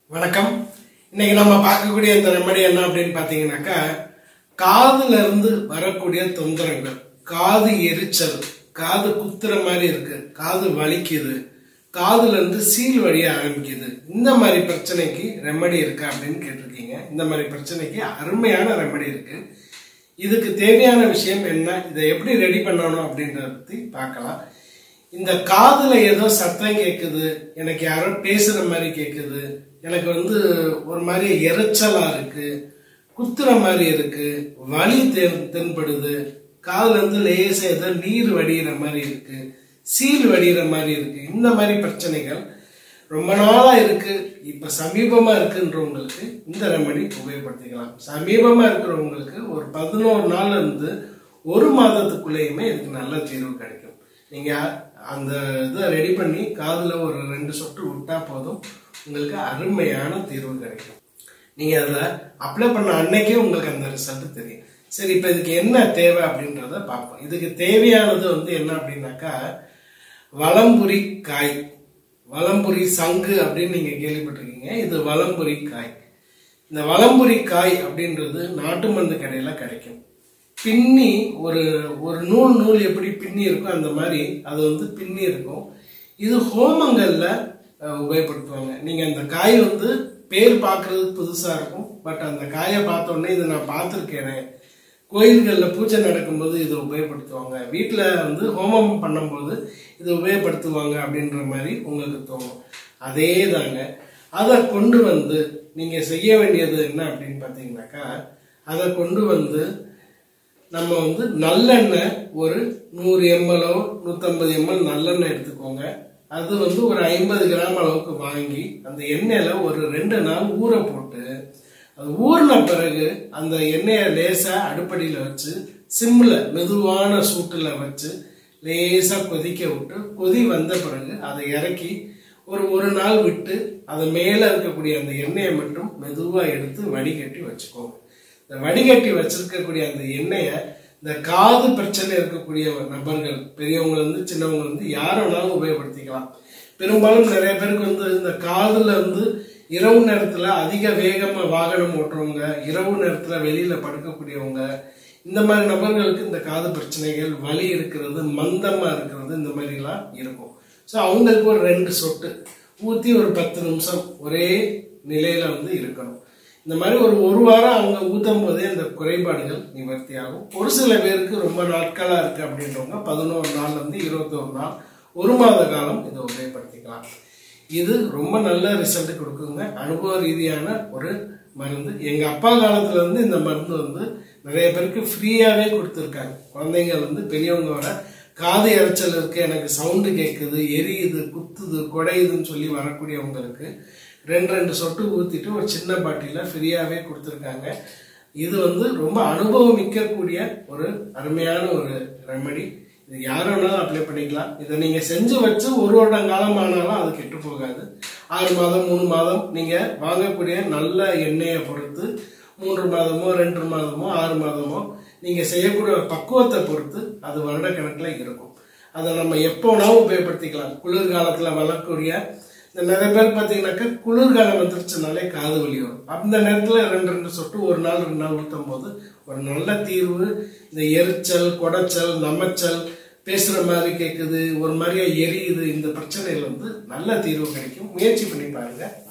வணக்கம் இன்னைக்கு நம்ம பார்க்கக்கூடிய இந்த ரெமடி என்ன அப்படின்னு பார்த்தீங்கன்னாக்கா காதுல இருந்து வரக்கூடிய தொந்தரங்கள் காது எரிச்சல் காது குத்துற மாதிரி இருக்கு காது வலிக்குது காதுல இருந்து சீல் வழிய ஆரம்பிக்குது இந்த மாதிரி பிரச்சனைக்கு ரெமடி இருக்கா அப்படின்னு கேட்டிருக்கீங்க இந்த மாதிரி பிரச்சனைக்கு அருமையான ரெமடி இருக்கு இதுக்கு தேவையான விஷயம் என்ன இதை எப்படி ரெடி பண்ணணும் அப்படின்றத பத்தி பார்க்கலாம் இந்த காதுல ஏதோ சத்தம் கேட்குது எனக்கு யாரோ பேசுற மாதிரி கேட்குது எனக்கு வந்து ஒரு மாதிரி எரிச்சலா இருக்கு குத்துற மாதிரி இருக்கு வலி தென் தென்படுது காதுல இருந்து லேசா ஏதோ நீர் வடிகிற மாதிரி இருக்கு சீல் வடிகிற மாதிரி இருக்கு இந்த மாதிரி பிரச்சனைகள் ரொம்ப நாளா இருக்கு இப்ப சமீபமா இருக்குன்றவங்களுக்கு இந்த ரெமடி உபயோகப்படுத்திக்கலாம் சமீபமா இருக்கிறவங்களுக்கு ஒரு பதினோரு நாள்ல இருந்து ஒரு மாதத்துக்குள்ளேயுமே இதுக்கு நல்ல தீர்வு கிடைக்கும் நீங்க அந்த இதை ரெடி பண்ணி காதுல ஒரு ரெண்டு சொட்டு விட்டா போதும் உங்களுக்கு அருமையான தீர்வு கிடைக்கும் நீங்க அதை அப்ளை பண்ண அன்னைக்கே உங்களுக்கு அந்த ரிசல்ட் தெரியும் சரி இப்ப இதுக்கு என்ன தேவை அப்படின்றத பார்ப்போம் இதுக்கு தேவையானது வந்து என்ன அப்படின்னாக்கா வலம்புரி காய் வலம்புரி சங்கு அப்படின்னு நீங்க கேள்விப்பட்டிருக்கீங்க இது வலம்புரி காய் இந்த வலம்புரி காய் அப்படின்றது நாட்டு மருந்து கடையில கிடைக்கும் பின்னி ஒரு ஒரு நூல் நூல் எப்படி பின்னி இருக்கோ அந்த மாதிரி அது வந்து பின்னி இருக்கும் இது ஹோமங்கள்ல அஹ், உபயோகப்படுத்துவாங்க நீங்க அந்த காய் வந்து பேர் பார்க்கிறதுக்கு புதுசா இருக்கும் பட் அந்த காயை பார்த்த உடனே இதை நான் பார்த்துருக்கேன் கோயில்களில் பூஜை நடக்கும்போது இதை உபயோகப்படுத்துவாங்க வீட்டில் வந்து ஹோமம் பண்ணும்போது இதை உபயோகப்படுத்துவாங்க அப்படின்ற மாதிரி உங்களுக்கு தோணும் அதே தாங்க அதை கொண்டு வந்து நீங்கள் செய்ய வேண்டியது என்ன அப்படின்னு பார்த்தீங்கன்னாக்கா அதை கொண்டு வந்து நம்ம வந்து நல்லெண்ணெய் ஒரு நூறு எம்எல்ஓ நூற்றம்பது எம்எல் நல்லெண்ணெய் எடுத்துக்கோங்க அது வந்து ஒரு ஐம்பது கிராம் அளவுக்கு வாங்கி அந்த எண்ணெயில ஒரு ரெண்டு நாள் ஊற போட்டு அது ஊறின பிறகு அந்த எண்ணெயை லேசா அடுப்படியில் வச்சு சிம்ல மெதுவான சூட்டுல வச்சு லேசா கொதிக்க விட்டு கொதி வந்த பிறகு அதை இறக்கி ஒரு ஒரு நாள் விட்டு அது மேல இருக்கக்கூடிய அந்த எண்ணெயை மட்டும் மெதுவா எடுத்து வடிகட்டி வச்சுக்கோங்க இந்த வடிகட்டி வச்சிருக்கக்கூடிய அந்த எண்ணெயை இந்த காது பிரச்சனை இருக்கக்கூடிய நபர்கள் பெரியவங்க இருந்து சின்னவங்க இருந்து யார் வேணாலும் உபயோகப்படுத்திக்கலாம் பெரும்பாலும் நிறைய பேருக்கு வந்து இந்த காதுல வந்து இரவு நேரத்துல அதிக வேகமா வாகனம் ஓட்டுறவங்க இரவு நேரத்துல வெளியில படுக்கக்கூடியவங்க இந்த மாதிரி நபர்களுக்கு இந்த காது பிரச்சனைகள் வலி இருக்கிறது மந்தமா இருக்கிறது இந்த மாதிரி எல்லாம் இருக்கும் ஸோ அவங்களுக்கு ஒரு ரெண்டு சொட்டு ஊத்தி ஒரு பத்து நிமிஷம் ஒரே நிலையில வந்து இருக்கணும் இந்த மாதிரி ஒரு ஒரு வாரம் அவங்க ஊத்தும் போதே அந்த குறைபாடுகள் நிவர்த்தி ஆகும் ஒரு சில பேருக்கு ரொம்ப நாட்களா இருக்கு அப்படின்றவங்க பதினோரு நாள்ல இருந்து இருபத்தோரு நாள் ஒரு மாத காலம் இதை உபயோகப்படுத்திக்கலாம் இது ரொம்ப நல்ல ரிசல்ட் கொடுக்குங்க அனுபவ ரீதியான ஒரு மருந்து எங்க அப்பா காலத்துல இருந்து இந்த மருந்து வந்து நிறைய பேருக்கு ஃப்ரீயாவே கொடுத்துருக்காங்க குழந்தைங்க வந்து பெரியவங்க வர காது இறைச்சல் இருக்கு எனக்கு சவுண்டு கேட்குது எரியுது குத்துது குடையுதுன்னு சொல்லி வரக்கூடியவங்களுக்கு ரெண்டு ரெண்டு சொட்டு ஊத்திட்டு ஒரு சின்ன பாட்டில ஃப்ரீயாவே கொடுத்துருக்காங்க இது வந்து ரொம்ப அனுபவம் மிக்கக்கூடிய ஒரு அருமையான ஒரு ரெமடி இது யார் வேணாலும் அப்ளை பண்ணிக்கலாம் இதை நீங்க செஞ்சு வச்சு ஒரு வருடம் காலம் ஆனாலும் அது கெட்டு போகாது ஆறு மாதம் மூணு மாதம் நீங்க வாங்கக்கூடிய நல்ல எண்ணெயை பொறுத்து மூன்று மாதமோ ரெண்டு மாதமோ ஆறு மாதமோ நீங்க செய்யக்கூடிய பக்குவத்தை பொறுத்து அது வருடக்கணக்கில் இருக்கும் அதை நம்ம எப்போ வேணாலும் உபயோகப்படுத்திக்கலாம் குளிர்காலத்துல வளரக்கூடிய இந்த நிறைய பேர் பார்த்தீங்கன்னாக்கா குளிர்காலம் வந்துருச்சுனாலே காது வலி வரும் அந்த நேரத்தில் ரெண்டு ரெண்டு சொட்டு ஒரு நாள் ரெண்டு நாள் ஊற்றும் போது ஒரு நல்ல தீர்வு இந்த எரிச்சல் குடைச்சல் நமச்சல் பேசுற மாதிரி கேட்குது ஒரு மாதிரியா எரியுது இந்த பிரச்சனையில வந்து நல்ல தீர்வு கிடைக்கும் முயற்சி பண்ணி பாருங்க